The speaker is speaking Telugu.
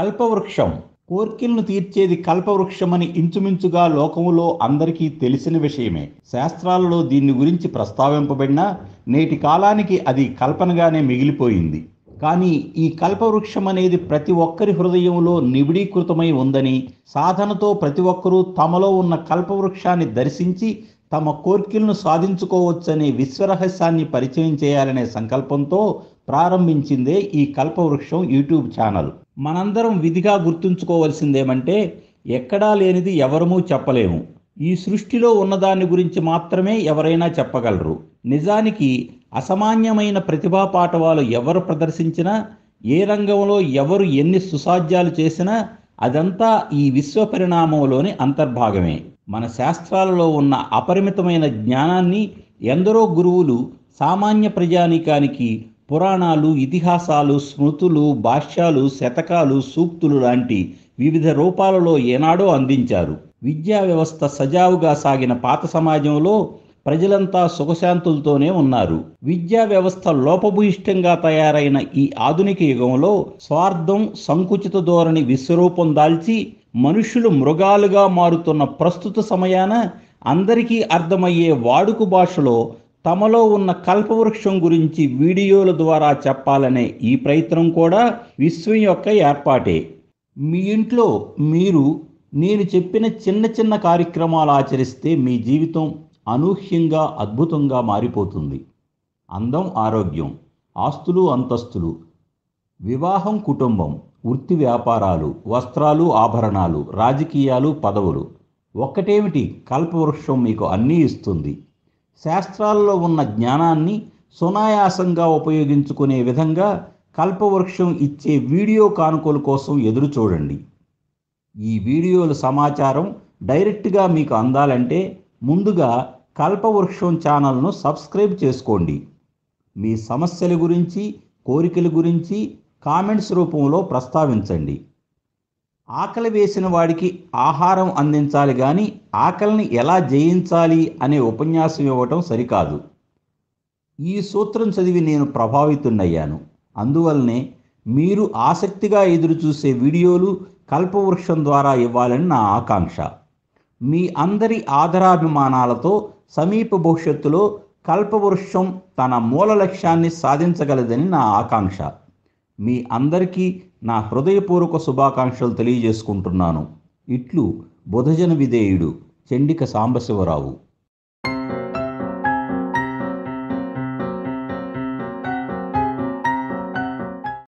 కల్పవృక్షం కోర్కెలను తీర్చేది కల్పవృక్షమని ఇంచుమించుగా లోకములో అందరికీ తెలిసిన విషయమే శాస్త్రాలలో దీన్ని గురించి ప్రస్తావింపబడినా నేటి కాలానికి అది కల్పనగానే మిగిలిపోయింది కానీ ఈ కల్పవృక్షం అనేది ప్రతి ఒక్కరి హృదయంలో నిబిడీకృతమై ఉందని సాధనతో ప్రతి ఒక్కరూ తమలో ఉన్న కల్పవృక్షాన్ని దర్శించి తమ కోర్కెలను సాధించుకోవచ్చనే విశ్వరహస్యాన్ని పరిచయం చేయాలనే సంకల్పంతో ప్రారంభించిందే ఈ కల్పవృక్షం యూట్యూబ్ ఛానల్ మనందరం విధిగా గుర్తుంచుకోవాల్సిందేమంటే ఎక్కడా లేనిది ఎవరమూ చెప్పలేము ఈ సృష్టిలో ఉన్నదాని గురించి మాత్రమే ఎవరైనా చెప్పగలరు నిజానికి అసామాన్యమైన ప్రతిభా పాఠవాలు ఎవరు ప్రదర్శించినా ఏ రంగంలో ఎవరు ఎన్ని సుసాధ్యాలు చేసినా అదంతా ఈ విశ్వ పరిణామంలోని అంతర్భాగమే మన శాస్త్రాలలో ఉన్న అపరిమితమైన జ్ఞానాన్ని ఎందరో గురువులు సామాన్య ప్రజానీకానికి పురాణాలు ఇతిహాసాలు స్మృతులు భాష్యాలు శతకాలు సూక్తులు లాంటి వివిధ రూపాలలో ఏనాడో అందించారు విద్యా వ్యవస్థ సజావుగా సాగిన పాత సమాజంలో ప్రజలంతా సుఖశాంతులతోనే ఉన్నారు విద్యా వ్యవస్థ లోపభూయిష్టంగా తయారైన ఈ ఆధునిక యుగంలో స్వార్థం సంకుచిత ధోరణి విశ్వరూపం దాల్చి మనుషులు మృగాలుగా మారుతున్న ప్రస్తుత సమయాన అందరికీ అర్థమయ్యే వాడుక భాషలో తమలో ఉన్న కల్పవృక్షం గురించి వీడియోల ద్వారా చెప్పాలనే ఈ ప్రయత్నం కూడా విశ్వం యొక్క ఏర్పాటే మీ ఇంట్లో మీరు నేను చెప్పిన చిన్న చిన్న కార్యక్రమాలు ఆచరిస్తే మీ జీవితం అనూహ్యంగా అద్భుతంగా మారిపోతుంది అందం ఆరోగ్యం ఆస్తులు అంతస్తులు వివాహం కుటుంబం వృత్తి వ్యాపారాలు వస్త్రాలు ఆభరణాలు రాజకీయాలు పదవులు ఒక్కటేమిటి కల్పవృక్షం మీకు అన్నీ ఇస్తుంది శాస్త్రాల్లో ఉన్న జ్ఞానాన్ని సునాయాసంగా ఉపయోగించుకునే విధంగా కల్పవృక్షం ఇచ్చే వీడియో కానుకల కోసం ఎదురు చూడండి ఈ వీడియోల సమాచారం డైరెక్ట్గా మీకు అందాలంటే ముందుగా కల్పవృక్షం ఛానల్ను సబ్స్క్రైబ్ చేసుకోండి మీ సమస్యల గురించి కోరికల గురించి కామెంట్స్ రూపంలో ప్రస్తావించండి ఆకలి వేసిన వాడికి ఆహారం అందించాలి కానీ ఆకలిని ఎలా జయించాలి అనే ఉపన్యాసం ఇవ్వటం సరికాదు ఈ సూత్రం చదివి నేను ప్రభావితున్నయ్యాను అందువల్లనే మీరు ఆసక్తిగా ఎదురుచూసే వీడియోలు కల్పవృక్షం ద్వారా ఇవ్వాలని నా ఆకాంక్ష మీ అందరి ఆదరాభిమానాలతో సమీప భవిష్యత్తులో కల్పవృక్షం తన మూల లక్ష్యాన్ని సాధించగలదని నా ఆకాంక్ష మీ అందరికీ నా హృదయపూర్వక శుభాకాంక్షలు తెలియజేసుకుంటున్నాను ఇట్లు బుధజన విధేయుడు చెండిక సాంబశివరావు